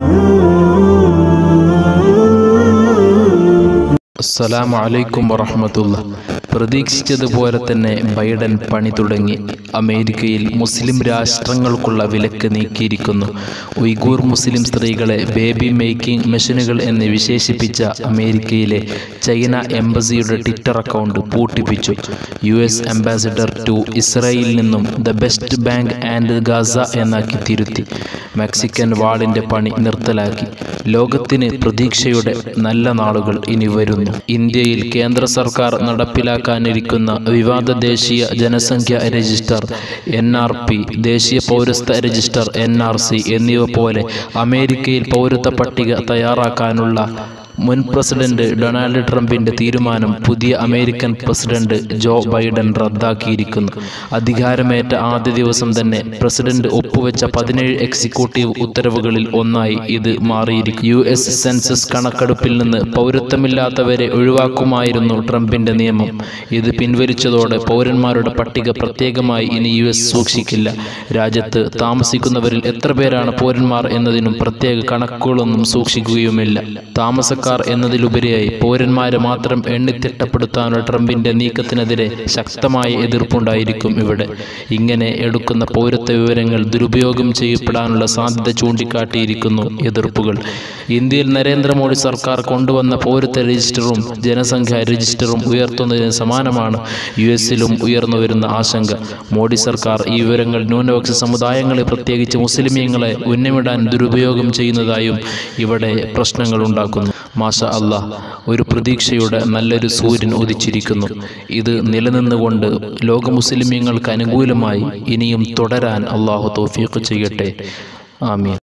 അസ്സലാമു അലൈക്കും വറഹമത്തുള്ള പ്രതീക്ഷിച്ചതുപോലെ തന്നെ ബൈഡൻ പണി തുടങ്ങി അമേരിക്കയിൽ മുസ്ലിം രാഷ്ട്രങ്ങൾക്കുള്ള വിലക്ക് നീക്കിയിരിക്കുന്നു ഉയ്ഗൂർ മുസ്ലിം സ്ത്രീകളെ ബേബി മേക്കിംഗ് മെഷീനുകൾ എന്ന് വിശേഷിപ്പിച്ച അമേരിക്കയിലെ ചൈന എംബസിയുടെ ട്വിറ്റർ അക്കൗണ്ട് പൂട്ടിപ്പിച്ചു യു എസ് അംബാസിഡർ ടു ഇസ്രായേലിൽ നിന്നും the West Bank and Gaza എന്നാക്കി തിരുത്തി മെക്സിക്കൻ വാളിന്റെ പണി നിർത്തലാക്കി ലോകത്തിന് പ്രതീക്ഷയുടെ നല്ല നാളുകൾ ഇനി വരുന്നു ഇന്ത്യയിൽ കേന്ദ്ര സർക്കാർ നടപ്പിലാക്കാനിരിക്കുന്ന വിവാദ ദേശീയ ജനസംഖ്യ രജിസ്റ്റർ എൻ ആർ പി ദേശീയ പൗരസ്ത്യ രജിസ്റ്റർ എൻ ആർ സി എന്നിവ പോലെ അമേരിക്കയിൽ പൗരത്വ പട്ടിക തയ്യാറാക്കാനുള്ള മുൻ പ്രസിഡന്റ് ഡൊണാൾഡ് ട്രംപിന്റെ തീരുമാനം പുതിയ അമേരിക്കൻ പ്രസിഡന്റ് ജോ ബൈഡൻ റദ്ദാക്കിയിരിക്കുന്നു അധികാരമേറ്റ ആദ്യ ദിവസം തന്നെ പ്രസിഡന്റ് ഒപ്പുവെച്ച പതിനേഴ് എക്സിക്യൂട്ടീവ് ഉത്തരവുകളിൽ ഒന്നായി ഇത് മാറിയിരിക്കും യു എസ് സെൻസസ് കണക്കെടുപ്പിൽ നിന്ന് പൗരത്വമില്ലാത്തവരെ ഒഴിവാക്കുമായിരുന്നു ട്രംപിന്റെ നിയമം ഇത് പിൻവലിച്ചതോടെ പൗരന്മാരുടെ പട്ടിക പ്രത്യേകമായി ഇനി യു എസ് സൂക്ഷിക്കില്ല രാജ്യത്ത് താമസിക്കുന്നവരിൽ എത്ര പേരാണ് പൗരന്മാർ എന്നതിനും പ്രത്യേക കണക്കുകളൊന്നും സൂക്ഷിക്കുകയുമില്ല താമസക്കാർ എന്നതിലുപരിയായി പൗരന്മാരെ മാത്രം എണ്ണിത്തിട്ടപ്പെടുത്താനുള്ള ട്രംപിന്റെ നീക്കത്തിനെതിരെ ശക്തമായ എതിർപ്പുണ്ടായിരിക്കും ഇവിടെ ഇങ്ങനെ എടുക്കുന്ന പൗരത്വ വിവരങ്ങൾ ദുരുപയോഗം ചെയ്യപ്പെടാനുള്ള സാധ്യത ചൂണ്ടിക്കാട്ടിയിരിക്കുന്നു എതിർപ്പുകൾ ഇന്ത്യയിൽ നരേന്ദ്രമോദി സർക്കാർ കൊണ്ടുവന്ന പൗരത്വ രജിസ്റ്ററും ജനസംഖ്യാ രജിസ്റ്ററും ഉയർത്തുന്നതിന് സമാനമാണ് യു എസിലും ഉയർന്നു വരുന്ന ആശങ്ക മോഡി സർക്കാർ ഈ വിവരങ്ങൾ ന്യൂനപക്ഷ സമുദായങ്ങളെ പ്രത്യേകിച്ച് മുസ്ലിമീങ്ങളെ ഉന്നമിടാൻ ദുരുപയോഗം ചെയ്യുന്നതായും ഇവിടെ പ്രശ്നങ്ങൾ ഉണ്ടാക്കുന്നു മാഷ അള്ളാഹ് ഒരു പ്രതീക്ഷയുടെ നല്ലൊരു സൂര്യൻ ഉദിച്ചിരിക്കുന്നു ഇത് നിലനിന്നുകൊണ്ട് ലോക മുസ്ലിമീങ്ങൾക്ക് അനുകൂലമായി ഇനിയും തുടരാൻ അള്ളാഹു തൗഫീഖ് ചെയ്യട്ടെ ആമീൻ